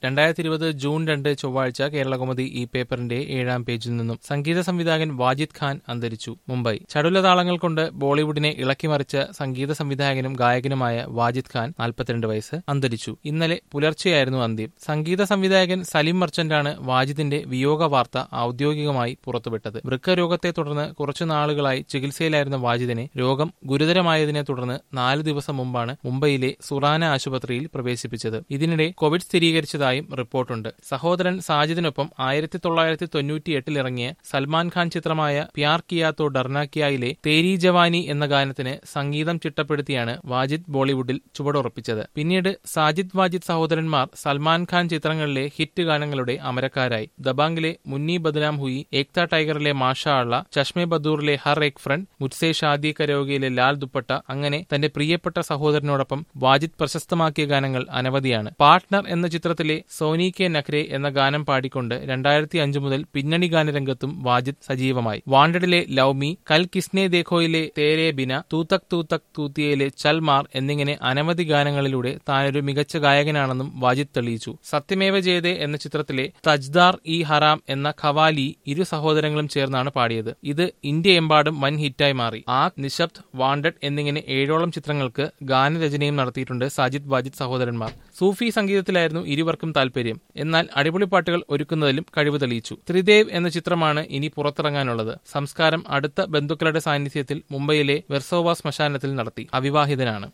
രണ്ടായിരത്തി ഇരുപത് ജൂൺ രണ്ട് ചൊവ്വാഴ്ച കേരളകൗമുദി ഈ പേപ്പറിന്റെ ഏഴാം പേജിൽ നിന്നും സംഗീത സംവിധായകൻ വാജിദ് ഖാൻ അന്തരിച്ചു മുംബൈ ചടുലതാളങ്ങൾ കൊണ്ട് ബോളിവുഡിനെ ഇളക്കിമറിച്ച സംഗീത സംവിധായകനും ഗായകനുമായ വാജിദ് ഖാൻ നാൽപ്പത്തിരണ്ട് വയസ്സ് അന്തരിച്ചു ഇന്നലെ പുലർച്ചെയായിരുന്നു അന്ത്യം സംഗീത സംവിധായകൻ സലിം മർച്ചന്റാണ് വാജിദിന്റെ വിയോഗ വാർത്ത ഔദ്യോഗികമായി പുറത്തുവിട്ടത് വൃക്കരോഗത്തെ തുടർന്ന് കുറച്ചു നാളുകളായി ചികിത്സയിലായിരുന്ന വാജിദിനെ രോഗം ഗുരുതരമായതിനെ തുടർന്ന് നാല് ദിവസം മുമ്പാണ് മുംബൈയിലെ സുറാന ആശുപത്രിയിൽ പ്രവേശിപ്പിച്ചത് ഇതിനിടെ കോവിഡ് സ്ഥിരീകരിച്ചതായും റിപ്പോർട്ടുണ്ട് സഹോദരൻ സാജിദിനൊപ്പം ആയിരത്തി തൊള്ളായിരത്തി തൊണ്ണൂറ്റിയെട്ടിൽ ഇറങ്ങിയ സൽമാൻ ഖാൻ ചിത്രമായ പ്യാർ കിയാത്തോ ഡർനാക്കിയായിലെ തേരി ജവാനി എന്ന ഗാനത്തിന് സംഗീതം ചിട്ടപ്പെടുത്തിയാണ് വാജിദ് ബോളിവുഡിൽ ചുവടുറപ്പിച്ചത് പിന്നീട് സാജിദ് വാജിദ് സഹോദരന്മാർ സൽമാൻ ഖാൻ ചിത്രങ്ങളിലെ ഹിറ്റ് ഗാനങ്ങളുടെ അമരക്കാരായി ദബാംഗിലെ മുന്നി ബദ്നാം ഹുയി ഏക്ത ടൈഗറിലെ മാഷാ അള്ള ചഷ്മെ ബദൂറിലെ ഹർ എക് ഫ്രണ്ട് മുത്സെ ഷാദി കരോഗയിലെ ലാൽ ദുപ്പട്ട അങ്ങനെ തന്റെ പ്രിയപ്പെട്ട സഹോദരനോടൊപ്പം വാജിദ് പ്രശസ്തമാക്കിയ ഗാനങ്ങൾ അനവധിയാണ് പാർട്ട്ണർ എന്ന ചിത്രത്തിലെ സോനി കെ നഖ്രെ എന്ന ഗാനം പാടിക്കൊണ്ട് രണ്ടായിരത്തി അഞ്ചു മുതൽ പിന്നണി ഗാനരംഗത്തും വാജിദ് സജീവമായി വാണ്ടഡിലെ ലവ് മീ കൽ കിസ്നെ ദേഖോയിലെ തേരെ ബിന തൂതക് തൂതക് തൂത്തിയയിലെ ചൽമാർ എന്നിങ്ങനെ അനവധി ഗാനങ്ങളിലൂടെ താനൊരു മികച്ച ഗായകനാണെന്നും വാജിദ് തെളിയിച്ചു സത്യമേവ ജയതേ എന്ന ചിത്രത്തിലെ തജ്ദാർ ഇ ഹറാം എന്ന ഖവാലി ഇരു സഹോദരങ്ങളും ചേർന്നാണ് പാടിയത് ഇത് ഇന്ത്യയെമ്പാടും വൻ ഹിറ്റായി മാറി ആ നിശബ്ദ് വാണ്ടഡ് എന്നിങ്ങനെ ഏഴോളം ചിത്രങ്ങൾക്ക് ഗാനരചനയും നടത്തിയിട്ടുണ്ട് സാജിദ് വാജിദ് സഹോദരന്മാർ സൂഫി സംഗീതത്തിലായിരുന്നു ഇരുവർക്കും താല്പര്യം എന്നാൽ അടിപൊളി പാട്ടുകൾ ഒരുക്കുന്നതിലും കഴിവ് തെളിയിച്ചു ത്രിദേവ് എന്ന ചിത്രമാണ് ഇനി പുറത്തിറങ്ങാനുള്ളത് സംസ്കാരം അടുത്ത ബന്ധുക്കളുടെ സാന്നിധ്യത്തിൽ മുംബൈയിലെ വെർസോവ ശ്മശാനത്തിൽ നടത്തി അവിവാഹിതനാണ്